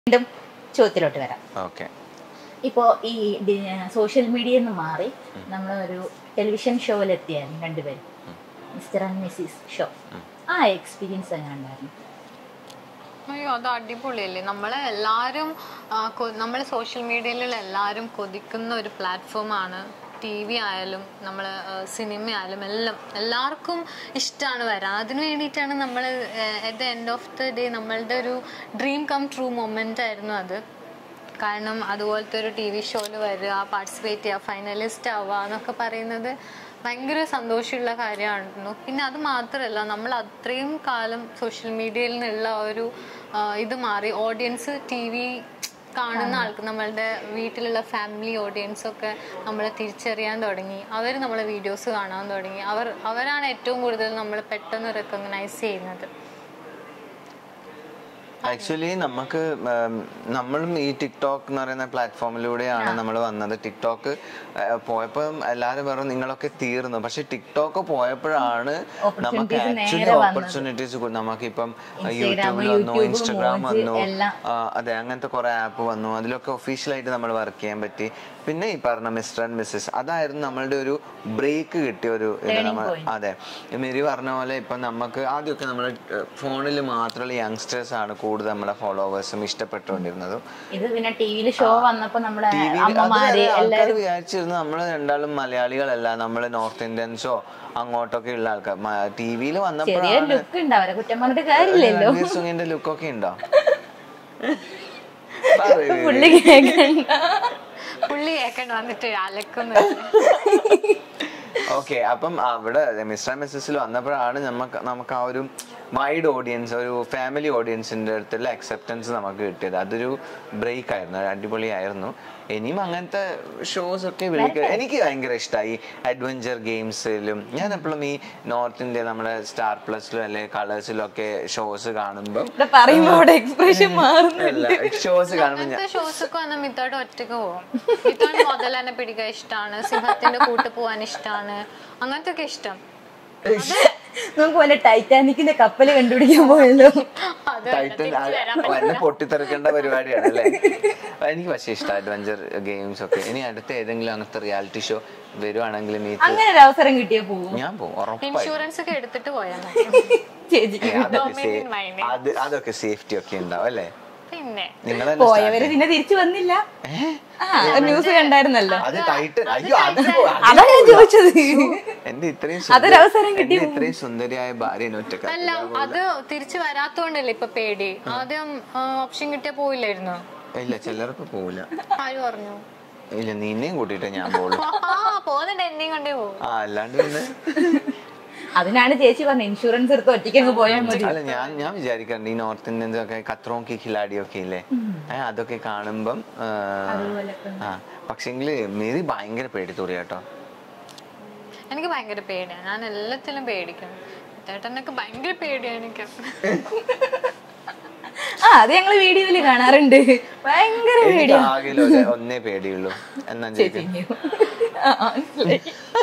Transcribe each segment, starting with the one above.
വീണ്ടും ചോദ്യത്തിലോട്ട് വരാം ഓക്കെ ഇപ്പോൾ ഈ സോഷ്യൽ മീഡിയയിൽ നിന്ന് മാറി നമ്മൾ ഒരു ടെലിവിഷൻ ഷോയിലെത്തിയായിരുന്നു രണ്ടുപേരും മിസ്റ്റർ ആൻഡ് മിസ്സിസ് ഷോ ആ എക്സ്പീരിയൻസ് എങ്ങനെ ഉണ്ടായിരുന്നു അയ്യോ അത് അടിപൊളിയല്ലേ നമ്മളെ എല്ലാവരും നമ്മൾ സോഷ്യൽ മീഡിയയിലുള്ള എല്ലാവരും കൊതിക്കുന്ന ഒരു പ്ലാറ്റ്ഫോമാണ് ടി വി ആയാലും നമ്മൾ സിനിമ ആയാലും എല്ലാം എല്ലാവർക്കും ഇഷ്ടമാണ് വരാൻ അതിന് വേണ്ടിയിട്ടാണ് നമ്മൾ at the end of the day നമ്മളുടെ ഒരു ഡ്രീം കം ട്രൂ മൊമെൻ്റ് ആയിരുന്നു അത് കാരണം അതുപോലത്തെ ഒരു ടി വി ഷോയിൽ വരിക പാർട്ടിസിപ്പേറ്റ് ചെയ്യുക ഫൈനലിസ്റ്റ് ആവുക എന്നൊക്കെ പറയുന്നത് ഭയങ്കര സന്തോഷമുള്ള കാര്യമായിരുന്നു പിന്നെ അത് മാത്രമല്ല നമ്മൾ അത്രയും കാലം സോഷ്യൽ മീഡിയയിൽ നിന്നുള്ള ആ ഒരു ആ, ഇത് മാറി ഓഡിയൻസ് ടി വി കാണുന്ന ആൾക്ക് നമ്മളുടെ വീട്ടിലുള്ള ഫാമിലി ഓഡിയൻസ് ഒക്കെ നമ്മളെ തിരിച്ചറിയാൻ തുടങ്ങി അവർ നമ്മളെ വീഡിയോസ് കാണാൻ തുടങ്ങി അവർ അവരാണ് ഏറ്റവും കൂടുതൽ നമ്മൾ പെട്ടെന്ന് റെക്കഗ്നൈസ് ചെയ്യുന്നത് ആക്ച്വലി നമുക്ക് ഉം, നമ്മളും ഈ ടിക്ടോക്ക് എന്ന് പറയുന്ന പ്ലാറ്റ്ഫോമിലൂടെയാണ് നമ്മൾ വന്നത് ടിക്ടോക്ക് പോയപ്പോൾ എല്ലാവരും പറഞ്ഞു നിങ്ങളൊക്കെ തീർന്നു പക്ഷെ ടിക്ടോക്ക് പോയപ്പോഴാണ് നമുക്ക് ആക്ച്വലി ഓപ്പർച്യൂണിറ്റീസ് നമുക്കിപ്പം യൂട്യൂബിൽ വന്നു ഇൻസ്റ്റഗ്രാം വന്നു ആ, അതെ അങ്ങനത്തെ കുറെ ആപ്പ് വന്നു അതിലൊക്കെ ഒഫീഷ്യലായിട്ട് നമ്മൾ വർക്ക് ചെയ്യാൻ പറ്റി പിന്നെ ഈ പറഞ്ഞ മിസ്റ്റർ ആൻഡ് മിസ്സസ് അതായിരുന്നു നമ്മളുടെ ഒരു ബ്രേക്ക് കിട്ടിയ ഒരു ഇത് നമ്മൾ അതെ മെരി പറഞ്ഞ പോലെ ഇപ്പൊ നമുക്ക് ആദ്യമൊക്കെ നമ്മൾ ഫോണിൽ മാത്രമുള്ള യങ്സ്റ്റേഴ്സ് ആണ് കൂടുതൽ നമ്മളെ ഫോളോവേഴ്സും ഇഷ്ടപ്പെട്ടുകൊണ്ടിരുന്നതും ഇത് പിന്നെ ടി വിയിൽ ഷോ വന്നപ്പോ നമ്മുടെ ടി വിയിൽ അമ്മമാര് ആൾക്കാർ വിചാരിച്ചിരുന്നു നമ്മൾ രണ്ടാളും മലയാളികളല്ല നമ്മൾ നോർത്ത് ഇന്ത്യൻസോ അങ്ങോട്ടൊക്കെ ഉള്ള ആൾക്കാർ ടി വിയിൽ ചെറിയ വന്നപ്പോഴാണ് ലുക്ക് ഉണ്ട് അവരെ കുറ്റം പറഞ്ഞിട്ട് കാര്യമില്ലല്ലോ രൺവീർ സിംഗിന്റെ ലുക്കൊക്കെ ഉണ്ടോ പുള്ളി കേൾക്കണ്ട പുള്ളി കേൾക്കണ്ട വന്നിട്ട് അലക്കുന്നു ഓക്കെ അപ്പം അവിടെ മിസ്റ്റർ മിസ്സസിൽ വന്നപ്പോഴാണ് നമുക്ക് നമുക്ക് ആ ഒരു വൈഡ് ഓഡിയൻസ് ഒരു ഫാമിലി ഓഡിയൻസിന്റെ അടുത്തുള്ള അക്സെപ്റ്റൻസ് നമുക്ക് കിട്ടിയത് അതൊരു ബ്രേക്ക് ആയിരുന്നു ഒരു അടിപൊളിയായിരുന്നു ഇനിയും അങ്ങനത്തെ ഷോസ് ഒക്കെ വിളിക്കുക എനിക്ക് ഭയങ്കര ഇഷ്ടമായി അഡ്വഞ്ചർ ഗെയിംസിലും ഞാൻ എപ്പോഴും ഈ നോർത്ത് ഇന്ത്യ നമ്മുടെ സ്റ്റാർ പ്ലസിലും അല്ലെ കളേഴ്സിലും ഒക്കെ ഷോസ് കാണുമ്പോൾ ഇവിടെ പറയുമ്പോ അവിടെ എക്സ്പ്രഷൻ മാറുന്നു ഷോസ് കാണുമ്പോൾ ഞാൻ അങ്ങനത്തെ ഷോസ് ഒക്കെ വന്നാൽ മിത്തോട്ട് ഒറ്റക്ക് പോകും മിത്തോട്ട് മുതലെന്നെ പിടിക്കാൻ ഇഷ്ടമാണ് സിംഹത്തിന്റെ കൂട്ട് പോവാൻ ഇഷ്ടമാണ് അങ്ങനത്തെ ഒക്കെ ഇഷ്ടം നമുക്ക് വല്ല ടൈറ്റാനിക്കിന്റെ കപ്പല് കണ്ടുപിടിക്കാൻ പോയല്ലോ അത് ടൈറ്റൻ എന്നെ പൊട്ടിത്തെറിക്കേണ്ട പരിപാടിയാണ് അല്ലേ എനിക്ക് പക്ഷേ ഇഷ്ടം അഡ്വഞ്ചർ ഗെയിംസ് ഒക്കെ ഇനി അടുത്ത ഏതെങ്കിലും അങ്ങനത്തെ റിയാലിറ്റി ഷോ വരുവാണെങ്കിൽ മീറ്റ് അങ്ങനെ ഒരു അവസരം കിട്ടിയ പോവും ഞാൻ പോകും ഉറപ്പായിട്ടും ഇൻഷുറൻസ് ഒക്കെ എടുത്തിട്ട് പോയാൽ ചേച്ചി ഏ, അതൊക്കെ Dominion സേ- mine. അത് അതൊക്കെ സേഫ്റ്റി ഒക്കെ ഉണ്ടാവും അല്ലേ പിന്നെ നിങ്ങൾ പോയവര് പിന്നെ തിരിച്ചു വന്നില്ല ആ ന്യൂസ് കണ്ടായിരുന്നല്ലോ അത് ടൈറ്റൻ അയ്യോ അതിന് പോ- അത് അതാ ഞാൻ ചോദിച്ചത് എന്റെ ഇത്രയും അതൊരു അവസരം സുന്ദരി- എന്റെ ഇത്രയും സുന്ദരിയായ ഭാര്യ ഒറ്റക്ക അല്ല അത് തിരിച്ചു വരാത്തോണ്ടല്ലേ ഇപ്പൊ പേടി ആദ്യം ഓപ്ഷൻ കിട്ടിയ പോയില്ലായിരുന്നു ഇല്ല ചിലർക്ക് പോവില്ല ആര് പറഞ്ഞു ഇല്ല നിന്നെയും കൂട്ടിയിട്ടേ ഞാൻ പോകുള്ളൂ ആ പോകുന്നുണ്ട് എന്നെയും കൊണ്ടേ പോകും ആ അല്ലാണ്ട് പിന്നെ അതിനാണ് ചേച്ചി പറഞ്ഞ ഇൻഷുറൻസ് എടുത്ത് ഒറ്റയ്ക്ക് അങ്ങ് പോയാൽ മതി അല്ല ഞാൻ ഞാൻ വിചാരിക്കാറുണ്ട് ഈ നോർത്ത് ഇന്ത്യൻസ് ഒക്കെ കത്രോം കി ഖിലാഡി ഒക്കെ ഇല്ലേ ഏ, അതൊക്കെ കാണുമ്പം ആ, ആ പക്ഷെങ്കില് മേരി ഭയങ്കര പേടിത്തോറി കേട്ടോ എനിക്ക് ഭയങ്കര പേടിയാണ് ഞാൻ എല്ലാത്തിലും പേടിക്കും ചേട്ടനൊക്കെ ഭയങ്കര പേടിയാണ് എനിക്ക് ആ അത് ഞങ്ങള് വീഡിയോയില് കാണാറുണ്ട് ഭയങ്കര എനിക്ക് പേടിയാ ആകെ ഒരു- ഒന്നേ പേടിയുള്ളൂ എന്നാ ചോദിക്കും ആ, മനസ്സിലായി.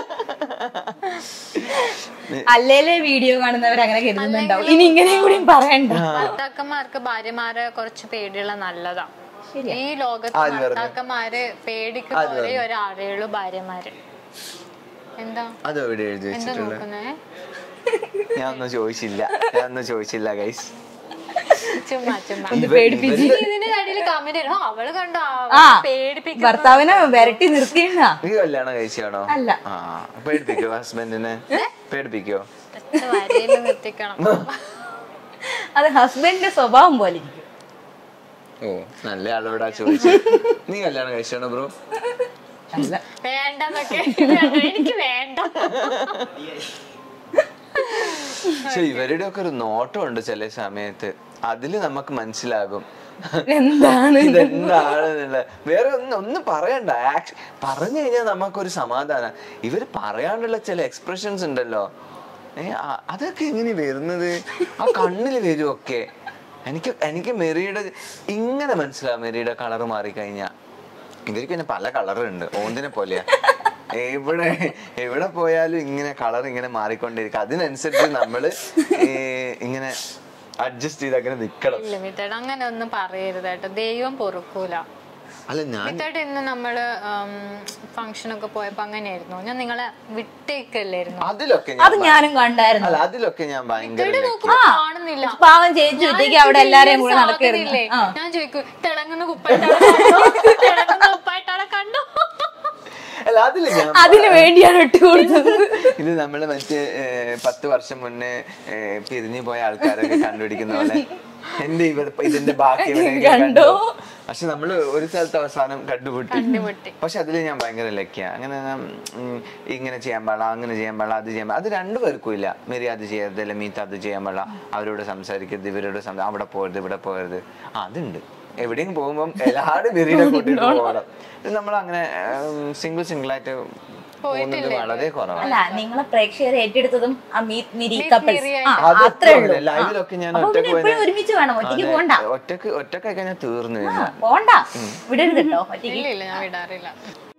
അല്ലേലെ വീഡിയോ കാണുന്നവർ അങ്ങനെ കരുതുന്നുണ്ടാവും ഇനി ഇങ്ങനെയും കൂടി പറയണ്ട ഭർത്താക്കന്മാർക്ക് ഭാര്യമാരെ കുറച്ച് പേടിയുള്ള നല്ലതാ ഈ ലോകത്ത് ആര് പറഞ്ഞു? ഭർത്താക്കന്മാരെ പേടിക്കുന്ന ഒരേ ഒരാളേ ഉള്ളൂ ഭാര്യമാര് എന്താ അത് എവിടെ എഴുതി എന്താ വെച്ചിട്ടുള്ളത് നോക്കുന്നേ ഞാൻ ഒന്നും ചോദിച്ചില്ല ഞാൻ ഒന്നും ചോദിച്ചില്ല ഗൈസ് ചുമ്മാ ചുമ്മാ പേടിപ്പിച്ച് ഇനി ഇതിന്റെ അടിയിൽ കമന്റ് ഇടും അവള് കണ്ടോ ആ പേടിപ്പിക്കും ഭർത്താവിനെ വരട്ടി നിർത്തിയെന്ന നീ കല്യാണം കഴിച്ചാണോ അല്ല. ആ പേടിപ്പിക്കോ ഹസ്ബൻഡിനെ പേടിപ്പിക്കോ ഒറ്റ വരയിൽ നിർത്തിക്കണം അത് ഹസ്ബൻഡിന്റെ സ്വഭാവം പോലെ ഇരിക്കും ഓ നല്ല ആളോടാ ചോദിച്ചു നീ കല്യാണം കഴിച്ചാണോ ബ്രോ അല്ല വേണ്ടെന്നൊക്കെ എനിക്ക് വേണ്ട പക്ഷെ ഇവരുടെ ഒക്കെ ഒരു നോട്ടം ഉണ്ട് ചില സമയത്ത് അതില് നമുക്ക് മനസ്സിലാകും എന്താണ് ഇതെന്താണെന്നുള്ള വേറെ ഒന്നും ഒന്നും പറയണ്ട ആക്ഷൻ പറഞ്ഞു കഴിഞ്ഞാൽ നമുക്കൊരു സമാധാനം ഇവര് പറയാണ്ടുള്ള ചില എക്സ്പ്രഷൻസ് ഉണ്ടല്ലോ ഏ ആ- അതൊക്കെ എങ്ങനെ വരുന്നത് ആ കണ്ണില് വരും ഒക്കെ എനിക്ക് എനിക്ക് മെറിയുടെ ഇങ്ങനെ മനസ്സിലാവും മെറിയുടെ കളർ മാറിക്കഴിഞ്ഞാ ഇവർക്ക് പിന്നെ പല കളറുണ്ട് ഓന്തിനെ പോലെയാ എവിടെ എവിടെ പോയാലും ഇങ്ങനെ കളർ ഇങ്ങനെ മാറിക്കൊണ്ടിരിക്കും അതിനനുസരിച്ച് നമ്മള് ഈ ഇങ്ങനെ അഡ്ജസ്റ്റ് ചെയ്ത് അങ്ങനെ നിക്കണം ഇല്ല മിത്തേട്ട അങ്ങനെ ഒന്നും പറയരുത് കേട്ടോ ദൈവം പൊറുക്കൂല അല്ല ഞാൻ മിത്തേട്ട ഇന്ന് നമ്മള് ഫംഗ്ഷൻ ഒക്കെ പോയപ്പോ അങ്ങനെയായിരുന്നു ഞാൻ നിങ്ങളെ വിട്ടേക്കല്ലായിരുന്നു അതിലൊക്കെ അത് ഞാൻ ഞാനും കണ്ടായിരുന്നു അല്ല അതിലൊക്കെ ഞാൻ ഭയങ്കര മിത്തേട്ട lucky. നോക്കുമ്പോ കാണുന്നില്ല പാവം ചേച്ചി ഞാൻ ഒറ്റയ്ക്ക് അവിടെ എല്ലാരെയും കൂടെ സാധനമില്ലേ? നടക്കായിരുന്നു ഞാൻ ചോദിക്കും തിളങ്ങുന്ന കുപ്പായിട്ടാണ് കണ്ടോ? തിളങ്ങുന്ന കുപ്പായിട്ടാണ് കണ്ടോ അല്ല അതില് ഞാൻ അതിന് വേണ്ടിയാണ് ഇട്ട് കൊടുത്തത് ഇത് നമ്മള് മറ്റേ ഏ, പത്ത് വർഷം മുന്നേ ഏ, പിരിഞ്ഞു പോയ ആൾക്കാരൊക്കെ കണ്ടുപിടിക്കുന്ന പോലെ എന്റെ ഇവിടെ ഇതിന്റെ ബാക്കി എവിടെയെങ്കിലും കണ്ടോ? കണ്ടോ പക്ഷെ നമ്മള് ഒരു സ്ഥലത്ത് അവസാനം കണ്ടുപിട്ടി കണ്ടുമുട്ടി പക്ഷെ അതിൽ ഞാൻ ഭയങ്കര ലക്കിയാ അങ്ങനെ ഞാൻ, ഉം, ഇങ്ങനെ ചെയ്യാൻ പാടില്ല അങ്ങനെ ചെയ്യാൻ പാടില്ല അത് ചെയ്യാൻ പാടില്ല അത് രണ്ടുപേർക്കും ഇല്ല മെരി അത് ചെയ്യരുത് അല്ലെ മീത്ത അത് ചെയ്യാൻ പാടില്ല അവരോട് സംസാരിക്കരുത് ഇവരോട് സംസാ- അവിടെ പോകരുത് ഇവിടെ പോകരുത് ആ അതുണ്ട് എവിടെയും പോകുമ്പോൾ എല്ലാവരും മെറിയുടെ കൂട്ടിട്ട് പോകണം നമ്മൾ അങ്ങനെ സിംഗിൾ സിംഗിൾ ആയിട്ട് പോകുന്നത് വളരെ കുറവാണ് അല്ല നിങ്ങളെ പ്രേക്ഷകർ ഏറ്റെടുത്തതും ആ മീറ്റ് മിരി കപ്പിൾസ് മിരി ആ അത് അത്രേ ഉള്ളൂ ലൈവിലൊക്കെ ഞാൻ അപ്പൊ ഒറ്റക്ക് പിന്നെ എപ്പോഴും ഒരുമിച്ച് വേണം ഒറ്റയ്ക്ക് പോണ്ട ഒറ്റക്ക് ഒറ്റക്കായി കഴിഞ്ഞാൽ തീർന്നു ആ, പോണ്ട വിടരുത് കേട്ടോ ഒറ്റയ്ക്ക് ഇല്ല ഇല്ല ഞാൻ വിടാറില്ല